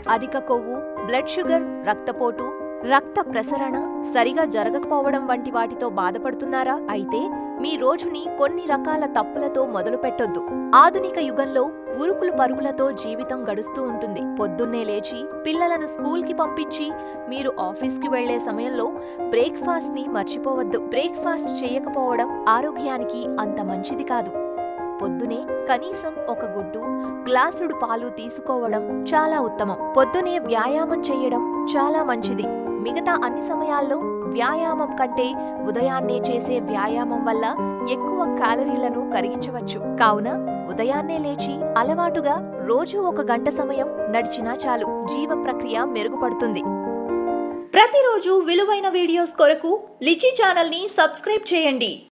అధిక కొవ్వు blood sugar రక్తపోటు రక్త ప్రసరణ సరిగా జరగకపోవడం వంటి వాటితో బాధపడుతున్నారా అయితే మీ రోజుని కొన్ని రకాల తప్పులతో మొదలు పెట్టొద్దు ఆధునిక యుగంలో ఉరుకులు పరుగులతో జీవితం గడుస్తూ ఉంటుంది పొద్దున్నే లేచి పిల్లలను స్కూల్కి పంపించి మీరు ఆఫీస్కి వెళ్లే సమయంలో బ్రేక్ఫాస్ట్ ని మర్చిపోవద్దు బ్రేక్ఫాస్ట్ చేయకపోవడం ఆరోగ్యానికి అంత మంచిది కాదు పొద్దునే కనీసం ఒక గుడ్డు గ్లాసుడు పాలు తీసుకోవడం చాలా ఉత్తమం పొద్దునే వ్యాయామం చేయడం చాలా మంచిది మిగతా అన్ని సమయాల్లో వ్యాయామం కంటే ఉదయాన్నే చేసే వ్యాయామం వల్ల ఎక్కువ క్యాలరీలను కరిగించవచ్చు కావున ఉదయాన్నే లేచి అలవాటుగా రోజు ఒక గంట సమయం నడిచినా చాలు జీవ ప్రక్రియ మెరుగుపడుతుంది ప్రతిరోజు విలువైన వీడియోస్ కొరకు లిచి ఛానల్ ని సబ్స్క్రైబ్ చేయండి